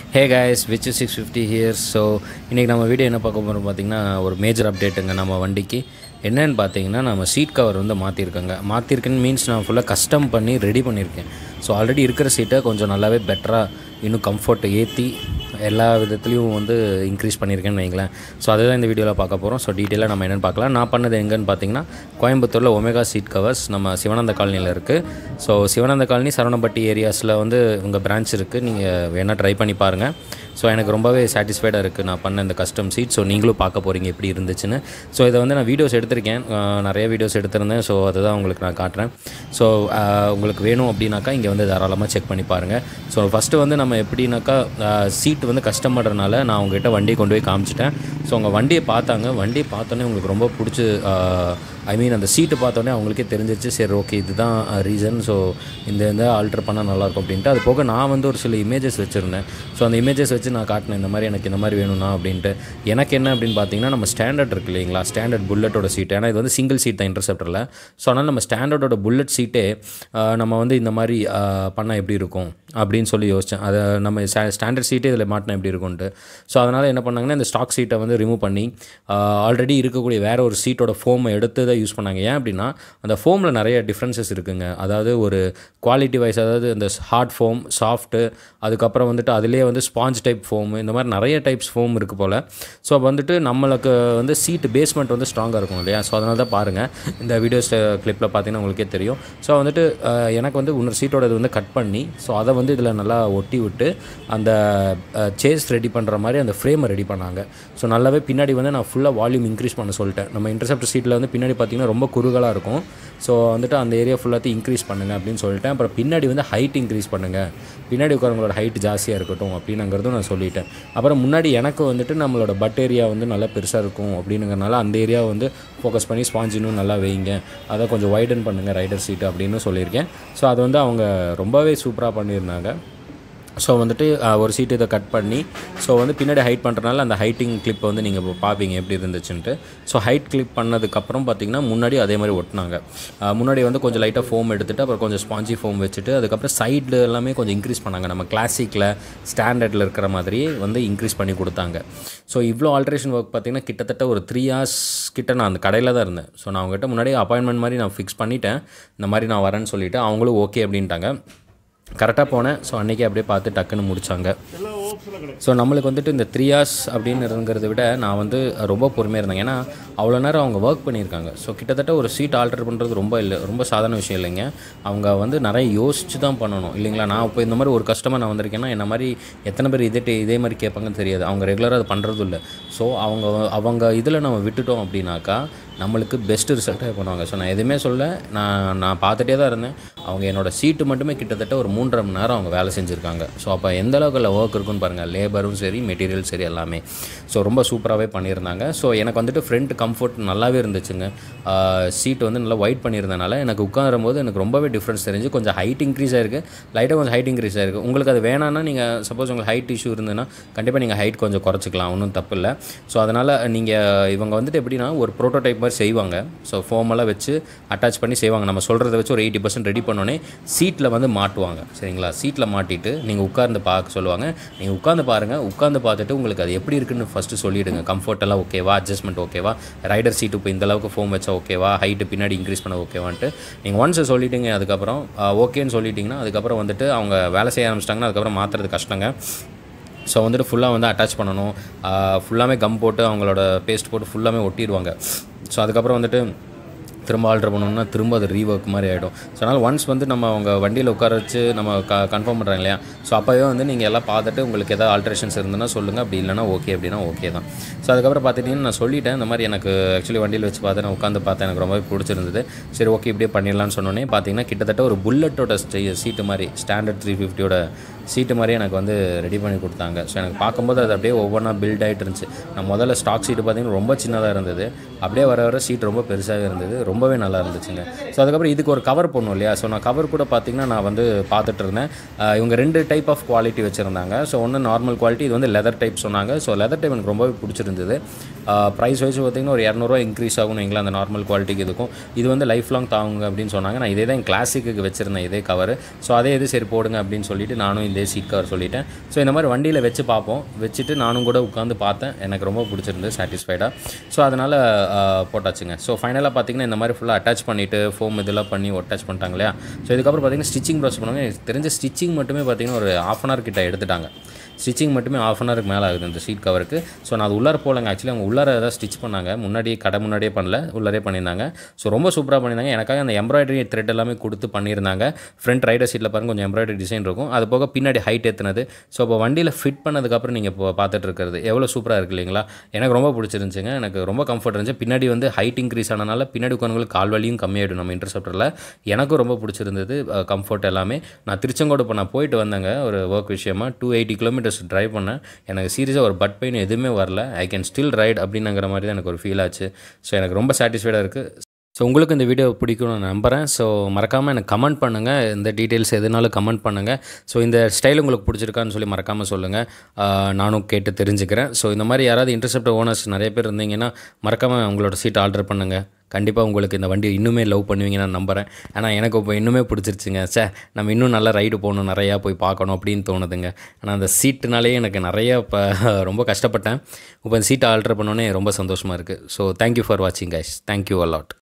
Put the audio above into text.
hey guys which six fifty here so இன்றைக்கி நம்ம video என்ன பார்க்க போகிறோம் பார்த்தீங்கன்னா ஒரு மேஜர் அப்டேட்டுங்க நம்ம வண்டிக்கு என்னன்னு பார்த்தீங்கன்னா நம்ம சீட் கவர் வந்து மாற்றிருக்கோங்க மாற்றிருக்கேன்னு மீன்ஸ் நான் ஃபுல்லாக கஸ்டம் பண்ணி ரெடி பண்ணியிருக்கேன் ஸோ ஆல்ரெடி இருக்கிற சீட்டை கொஞ்சம் நல்லாவே பெட்டராக இன்னும் கம்ஃபர்ட்டை ஏற்றி எல்லா விதத்துலேயும் வந்து இன்க்ரீஸ் பண்ணியிருக்கேன்னு வைங்களேன் ஸோ அதுதான் இந்த வீடியோவில் பார்க்க போகிறோம் ஸோ டீட்டெயிலாக நம்ம என்னென்னு பார்க்கலாம் நான் பண்ணது எங்கன்னு பார்த்தீங்கன்னா கோயம்புத்தூரில் ஒமேகா சீட் கவர்ஸ் நம்ம சிவானந்த காலனியில் இருக்குது ஸோ சிவானந்த காலனி சரவணப்பட்டி ஏரியாஸில் வந்து உங்கள் பிரான்ச் இருக்குது நீங்கள் வேணால் ட்ரை பண்ணி பாருங்கள் ஸோ எனக்கு ரொம்பவே சாட்டிஸ்ஃபைடாக இருக்குது நான் பண்ண இந்த கஸ்டம் சீட் ஸோ நீங்களும் பார்க்க போகிறீங்க எப்படி இருந்துச்சுன்னு ஸோ இதை வந்து நான் வீடியோஸ் எடுத்திருக்கேன் அஹ் நிறைய வீடியோஸ் எடுத்திருந்தேன் ஸோ அதுதான் உங்களுக்கு நான் காட்டுறேன் ஸோ உங்களுக்கு வேணும் அப்படின்னாக்கா இங்கே வந்து தாராளமாக செக் பண்ணி பாருங்கள் ஸோ ஃபஸ்ட்டு வந்து நம்ம எப்படின்னாக்கா சீட் வந்து கஷ்டம் பண்ணுறதுனால நான் உங்ககிட்ட வண்டியை கொண்டு போய் காமிச்சிட்டேன் ஸோ உங்கள் வண்டியை பார்த்தாங்க வண்டியை பார்த்தோன்னே உங்களுக்கு ரொம்ப பிடிச்சி ஐ மீன் அந்த சீட்டு பார்த்தோன்னே அவங்களுக்கே தெரிஞ்சிச்சு சரி ஓகே இதுதான் ரீசன் ஸோ இந்த இந்த ஆல்ட்ரு பண்ணால் நல்லாயிருக்கும் அப்படின்ட்டு அது போக நான் வந்து ஒரு சில இமேஜஸ் வச்சுருந்தேன் ஸோ அந்த இமேஜஸ் வச்சு நான் காட்டினேன் இந்த மாதிரி எனக்கு இந்த மாதிரி வேணும்னா அப்படின்ட்டு எனக்கு என்ன அப்படின்னு பார்த்தீங்கன்னா நம்ம ஸ்டாண்டர்ட் இருக்கு இல்லைங்களா ஸ்டாண்டர்ட் புல்லட்டோட சீட் ஏன்னா இது வந்து சிங்கிள் சீட் தான் இன்டர்செப்டரில் ஸோ அதனால் நம்ம ஸ்டாண்டர்டோட புல்லட் சீட்டே நம்ம வந்து இந்த மாதிரி பண்ணால் எப்படி இருக்கும் அப்படின்னு சொல்லி யோசித்தேன் அதை நம்ம ஸ்டாண்டர்ட் சீட்டே இதில் மாட்டினா எப்படி இருக்கும்ன்ட்டு ஸோ அதனால் என்ன பண்ணாங்கன்னா இந்த ஸ்டாக் சீட்டை வந்து ரிமூவ் பண்ணி ஆல்ரெடி இருக்கக்கூடிய வேறு ஒரு சீட்டோட ஃபோமை எடுத்து தான் யூஸ் பண்ணாங்க ஏன் அப்படின்னா அந்த ஃபோமில் நிறைய டிஃப்ரென்சஸ் இருக்குங்க அதாவது ஒரு குவாலிட்டி வைஸ் அதாவது இந்த ஹார்ட் ஃபோம் சாஃப்ட்டு அதுக்கப்புறம் வந்துட்டு அதிலே வந்து ஸ்பாஞ்ச் டைப் ஃபோம் இந்த மாதிரி நிறைய டைப்ஸ் ஃபோம் இருக்குது போல் ஸோ அப்போ வந்துட்டு நம்மளுக்கு வந்து சீட்டு பேஸ்மெண்ட் வந்து ஸ்ட்ராங்காக இருக்கும் இல்லையா ஸோ அதனால தான் பாருங்கள் இந்த வீடியோஸ் கிளிப்பில் பார்த்தீங்கன்னா உங்களுக்கே தெரியும் ஸோ வந்துட்டு அஹ், எனக்கு வந்து இன்னொரு சீட்டோட இது வந்து கட் பண்ணி ஸோ அதை வந்து இதில் நல்லா ஒட்டி விட்டு அந்த சேஸ் ரெடி பண்ணுற மாதிரி அந்த ஃப்ரேமை ரெடி பண்ணாங்க ஸோ நல்லாவே பின்னாடி வந்து நான் ஃபுல்லாக வால்யூம் இன்க்ரீஸ் பண்ண சொல்லிட்டேன் நம்ம இன்டர்செப்ட் சீட்டில் வந்து பின்னாடி பார்த்தீங்கன்னா ரொம்ப குறுகலாக இருக்கும் ஸோ வந்துட்டு அந்த ஏரியா ஃபுல்லாத்தையும் இன்க்ரீஸ் பண்ணுங்கள் அப்படின்னு சொல்லிட்டேன் அப்புறம் பின்னாடி வந்து ஹைட் இன்க்ரீஸ் பண்ணுங்கள் பின்னாடி உட்காரவங்களோட ஹைட் ஜாஸ்தியாக இருக்கட்டும் அப்படின்னுங்கிறதும் நான் சொல்லிட்டேன் அப்புறம் முன்னாடி எனக்கு வந்துட்டு நம்மளோட பட் ஏரியா வந்து நல்லா பெருசாக இருக்கும் அப்படிங்கிறனால அந்த ஏரியா வந்து ஃபோக்கஸ் பண்ணி ஸ்பாஞ்ச் இன்னும் நல்லா வைங்க அதை கொஞ்சம் வைடன் பண்ணுங்கள் ரைடர் சீட்டு அப்படின்னு சொல்லியிருக்கேன் ஸோ அது வந்து அவங்க ரொம்பவே சூப்பராக பண்ணியிருந்தாங்க ஸோ வந்துட்டு அஹ், ஒரு சீட்டு இதை கட் பண்ணி ஸோ வந்து பின்னாடி ஹைட் பண்ணுறனால அந்த ஹைட்டிங் கிளிப் வந்து நீங்கள் இப்போ பார்ப்பீங்க எப்படி இருந்துச்சுன்ட்டு ஸோ ஹைட் கிளிப் பண்ணதுக்கப்புறம் பார்த்தீங்கன்னா முன்னாடி அதே மாதிரி ஒட்டினாங்க அஹ், முன்னாடி வந்து கொஞ்சம் லைட்டாக ஃபோம் எடுத்துட்டு அப்புறம் கொஞ்சம் ஸ்பாஞ்சி ஃபோம் வச்சுட்டு அதுக்கப்புறம் சைடில் எல்லாமே கொஞ்சம் இன்க்ரீஸ் பண்ணாங்க நம்ம கிளாசிக்கில் ஸ்டாண்டர்டில் இருக்கிற மாதிரி வந்து இன்க்ரீஸ் பண்ணி கொடுத்தாங்க ஸோ இவ்வளோ ஆல்ட்ரேஷன் ஒர்க் பார்த்தீங்கன்னா கிட்டத்தட்ட ஒரு த்ரீ ஹார்ஸ் கிட்ட நான் அந்த கடையில் தான் இருந்தேன் ஸோ நான் அவங்ககிட்ட முன்னாடி அப்பாயின்மெண்ட் மாதிரி நான் ஃபிக்ஸ் பண்ணிட்டேன் இந்த மாதிரி நான் வரேன்னு சொல்லிவிட்டு அவங்களும் ஓகே அப்படின்ட்டாங்க கரெக்டாக போனேன் ஸோ அன்றைக்கி அப்படியே பார்த்து டக்குன்னு முடித்தாங்க ஸோ நம்மளுக்கு வந்துட்டு இந்த த்ரீ ஹார்ஸ் அப்படின்னு இருங்கிறத விட நான் வந்து ரொம்ப பொறுமையாக இருந்தேன் ஏன்னா அவ்வளோ நேரம் அவங்க ஒர்க் பண்ணியிருக்காங்க ஸோ கிட்டத்தட்ட ஒரு சீட் ஆல்டர் பண்ணுறது ரொம்ப இல்லை ரொம்ப சாதாரண விஷயம் இல்லைங்க அவங்க வந்து நிறைய யோசிச்சு தான் பண்ணணும் இல்லைங்களா நான் இப்போ இந்த மாதிரி ஒரு கஸ்டமர் நான் வந்திருக்கேன்னா என்ன மாதிரி எத்தனை பேர் இதே இதே மாதிரி கேட்பாங்கன்னு தெரியாது அவங்க ரெகுலராக அது பண்ணுறதும் இல்லை ஸோ அவங்க அவங்க இதில் நம்ம விட்டுட்டோம் அப்படின்னாக்கா நம்மளுக்கு பெஸ்ட் ரிசல்ட்டாக பண்ணுவாங்க ஸோ நான் எதுவுமே சொல்ல நான் நான் பார்த்துட்டே தான் இருந்தேன் அவங்க என்னோடய சீட்டு மட்டுமே கிட்டத்தட்ட ஒரு மூன்றரை மணி நேரம் அவங்க வேலை செஞ்சுருக்காங்க ஸோ அப்போ எந்த அளவுக்கு ஒர்க் இருக்குன்னு பாருங்கள் லேபரும் சரி மெட்டீரியல் சரி எல்லாமே ஸோ ரொம்ப சூப்பராகவே பண்ணியிருந்தாங்க ஸோ எனக்கு வந்துட்டு ஃப்ரண்ட் கம்ஃபர்ட் நல்லாவே இருந்துச்சுங்க சீட் வந்து நல்லா ஒயிட் பண்ணியிருந்தனால எனக்கு உட்காரும் போது எனக்கு ரொம்பவே டிஃப்ரென்ஸ் தெரிஞ்சு கொஞ்சம் ஹைட் இன்க்ரீஸ் ஆயிருக்கு லைட்டாக கொஞ்சம் ஹைட் இன்க்ரீஸ் ஆயிருக்கு உங்களுக்கு அது வேணான்னா நீங்கள் சப்போஸ் உங்களுக்கு ஹைட் இஷ்யூ இருந்ததுன்னா கண்டிப்பாக நீங்கள் ஹைட் கொஞ்சம் குறைச்சிக்கலாம் ஒன்றும் தப்பு இல்லை ஸோ அதனால் நீங்கள் இவங்க வந்துட்டு எப்படின்னா ஒரு ப்ரோட்டோடைப் மாதிரி செய்வாங்க ஸோ ஃபோமெல்லாம் வச்சு அட்டாச் பண்ணி செய்வாங்க நம்ம சொல்கிறத வச்சு ஒரு எயிட்டி பர்சன்ட் ரெடி பண்ணோன்னே சீட்டில் வந்து மாட்டுவாங்க சரிங்களா சீட்டில் மாட்டிட்டு நீங்கள் உட்கார்ந்து பார்க்க சொல்லுவாங்க நீங்கள் உட்காந்து பாருங்கள் உட்காந்து பார்த்துட்டு உங்களுக்கு அது எப்படி இருக்குன்னு ஃபஸ்ட்டு சொல்லிவிடுங்க கம்ஃபர்ட் எல்லாம் ஓகேவா அட்ஜஸ்ட்மெண்ட் ஓகேவா ரைடர் சீட்டு இப்போ இந்த அளவுக்கு ஃபோம் வச்சா ஓகேவா ஹைட்டு பின்னாடி இன்க்ரீஸ் பண்ண ஓகேவான்ட்டு நீங்கள் ஒன்ஸ் சொல்லிட்டீங்க அதுக்கப்புறம் ஓகேன்னு சொல்லிட்டீங்கன்னா அதுக்கப்புறம் வந்துட்டு அவங்க வேலை செய்ய ஆரம்பிச்சிட்டாங்கன்னா அதுக்கப்புறம் மாற்றுறது கஷ்டங்க ஸோ வந்துட்டு ஃபுல்லாக வந்து அட்டாச் பண்ணணும் ஃபுல்லாமே கம் போட்டு அவங்களோட பேஸ்ட் போட்டு ஃபுல்லாமே ஒட்டிடுவாங்க ஸோ அதுக்கப்புறம் வந்துட்டு திரும்ப ஆல்ட்ரு பண்ணோம்னா திரும்ப அது ரீஒர்க் மாதிரி ஆகிடும் ஸோ அதனால் ஒன்ஸ் வந்து நம்ம அவங்க வண்டியில் உட்கார வச்சு நம்ம க கன்ஃபார்ம் பண்ணுறாங்க இல்லையா ஸோ அப்போவே வந்து நீங்கள் எல்லாம் பார்த்துட்டு உங்களுக்கு எதாவது ஆல்ட்ரேஷன்ஸ் இருந்ததுன்னா சொல்லுங்கள் அப்படி இல்லைனா ஓகே அப்படின்னா ஓகே தான் ஸோ அதுக்கப்புறம் பார்த்துட்டிங்கன்னா நான் சொல்லிட்டேன் இந்த மாதிரி எனக்கு ஆக்சுவலி வண்டியில் வச்சு பார்த்து நான் உட்காந்து பார்த்தேன் எனக்கு ரொம்பவே பிடிச்சிருந்தது சரி ஓகே இப்படியே பண்ணிடலாம்னு சொன்னோன்னே பார்த்தீங்கன்னா கிட்டத்தட்ட ஒரு புல்லட்டோட சீட்டு மாதிரி ஸ்டாண்டர்ட் த்ரீ ஃபிஃப்டியோட சீட்டு மாதிரி எனக்கு வந்து ரெடி பண்ணி கொடுத்தாங்க ஸோ எனக்கு பார்க்கும்போது அது அப்படியே ஒவ்வொன்றா பில்ட் ஆகிட்டு இருந்துச்சு நான் முதல்ல ஸ்டாக் சீட்டு பார்த்தீங்கன்னா ரொம்ப சின்னதாக இருந்தது அப்படியே வர வர சீட் ரொம்ப பெருசாகவே இருந்தது ரொம்பவே நல்லா இருந்துச்சுங்க ஸோ அதுக்கப்புறம் இதுக்கு ஒரு கவர் போடணும் இல்லையா ஸோ நான் கவர் கூட பார்த்தீங்கன்னா நான் வந்து பார்த்துட்டு இருந்தேன் ஆஹ் இவங்க ரெண்டு டைப் ஆஃப் குவாலிட்டி வச்சுருந்தாங்க ஸோ ஒன்று நார்மல் குவாலிட்டி இது வந்து லெதர் டைப் சொன்னாங்க ஸோ லெதர் டைப் எனக்கு ரொம்பவே பிடிச்சிருந்தது ப்ரைஸ் வைஸ் பார்த்தீங்கன்னா ஒரு இரநூறுவா இன்க்ரீஸ் ஆகும் எங்களை அந்த நார்மல் குவாலிட்டிக்கு இதுக்கும் இது வந்து லைஃப் லாங் தாங்குங்க அப்படின்னு சொன்னாங்க நான் இதே தான் கிளாசிக்கு வச்சுருந்தேன் இதே கவர் ஸோ அதே இது சரி போடுங்க அப்படின்னு சொல்லிட்டு நானும் இந்த இதே சீட் கவர் சொல்லிட்டேன் ஸோ இந்த மாதிரி வண்டியில் வச்சு பார்ப்போம் வச்சுட்டு நானும் கூட உட்காந்து பார்த்தேன் எனக்கு ரொம்ப பிடிச்சிருந்து சாட்டிஸ்ஃபைடாக ஸோ அதனால் போட்டாச்சுங்க ஸோ ஃபைனலாக பார்த்தீங்கன்னா இந்த மாதிரி ஃபுல்லாக அட்டாச் பண்ணிவிட்டு ஃபோம் இதெல்லாம் பண்ணி அட்டாச் பண்ணிட்டாங்க இல்லையா ஸோ இதுக்கப்புறம் பார்த்தீங்கன்னா ஸ்டிச்சிங் ப்ராசஸ் பண்ணுவாங்க எனக்கு தெரிஞ்ச ஸ்டிச்சிங் மட்டுமே பார்த்தீங்கன்னா ஒரு ஆஃப் அன் ஹவர் கிட்ட எடுத்துட்டாங்க ஸ்டிச்சிங் மட்டுமே ஆஃப் அன் ஹவருக்கு மேலே ஆகுது இந்த சீட் கவருக்கு ஸோ நான் அது உள்ளார போகலங்க ஆக்சுவலி அவங்க உள்ளார ஏதாவது ஸ்டிச் பண்ணாங்க முன்னாடியே கடை முன்னாடியே பண்ணல உள்ளாரே பண்ணியிருந்தாங்க ஸோ ரொம்ப சூப்பராக பண்ணியிருந்தாங்க எனக்காக அந்த எம்ப்ராய்டரி த்ரெட் எல்லாமே கொடுத்து பண்ணியிருந்தாங்க ஃப்ரண்ட் ரைடர் சீட்டில் பாருங்க கொஞ்சம் எம்ப்ராய்டரி டிசைன் இருக்கும் அது போக பின்னாடி ஹைட் ஏற்றுனது ஸோ இப்போ வண்டியில் ஃபிட் பண்ணதுக்கப்புறம் நீங்கள் இப்போ பார்த்துட்டு இருக்கிறது எவ்வளோ சூப்பராக இருக்கு இல்லைங்களா எனக்கு ரொம்ப பிடிச்சிருந்துச்சுங்க எனக்கு ரொம்ப கம்ஃபர்ட் இருந்துச்சு பின்னாடி வந்து ஹைட் இன்க்ரீஸ் ஆனனால பின்னாடி உட்காந்துங்களுக்கு கால் வலியும் கம்மியாயிடும் நம்ம இன்டர்செப்டரில் எனக்கும் ரொம்ப பிடிச்சிருந்தது கம்ஃபர்ட் எல்லாமே நான் திருச்செங்கோடு இப்போ நான் போயிட்டு வந்தேங்க ஒரு ஒர்க் விஷயமா டூ எயிட்டி கிலோமீட்டர்ஸ் ட்ரைவ் பண்ணேன் எனக்கு சீரியஸாக ஒரு பட் பெயின் எதுவுமே வரல ஐ கேன் ஸ்டில் ரைட் அப்படின்னுங்கிற மாதிரி தான் எனக்கு ஒரு ஃபீல் ஆச்சு ஸோ எனக்கு ரொம்ப சாட்டிஸ்ஃபைடாக இருக்குது ஸோ உங்களுக்கு இந்த வீடியோ பிடிக்கும்னு நான் நம்புகிறேன் ஸோ மறக்காமல் எனக்கு கமெண்ட் பண்ணுங்கள் இந்த டீட்டெயில்ஸ் எதுனாலும் கமெண்ட் பண்ணுங்கள் ஸோ இந்த ஸ்டைல் உங்களுக்கு பிடிச்சிருக்கான்னு சொல்லி மறக்காமல் சொல்லுங்கள் ஆஹ் நானும் கேட்டு தெரிஞ்சுக்கிறேன் ஸோ இந்த மாதிரி யாராவது இன்டர்செப்ட் ஓனர்ஸ் நிறைய பேர் இருந்தீங்கன்னா மறக்காமல் உங்களோட சீட் ஆர்டர் பண்ணுங்கள் கண்டிப்பாக உங்களுக்கு இந்த வண்டி இன்னுமே லவ் பண்ணுவீங்க நான் நம்புகிறேன் ஏன்னா எனக்கு இப்போ இன்னுமே பிடிச்சிருச்சுங்க சே நம்ம இன்னும் நல்லா ரைடு போகணும் நிறையா போய் பார்க்கணும் அப்படின்னு தோணுதுங்க ஆனால் அந்த சீட்டுனாலே எனக்கு நிறையா இப்போ ரொம்ப கஷ்டப்பட்டேன் இப்போ இந்த சீட்டை ஆல்ட்ரு பண்ணோன்னே ரொம்ப சந்தோஷமாக இருக்குது ஸோ தேங்க்யூ ஃபார் வாட்சிங் கைஸ் தேங்க்யூ அலாட்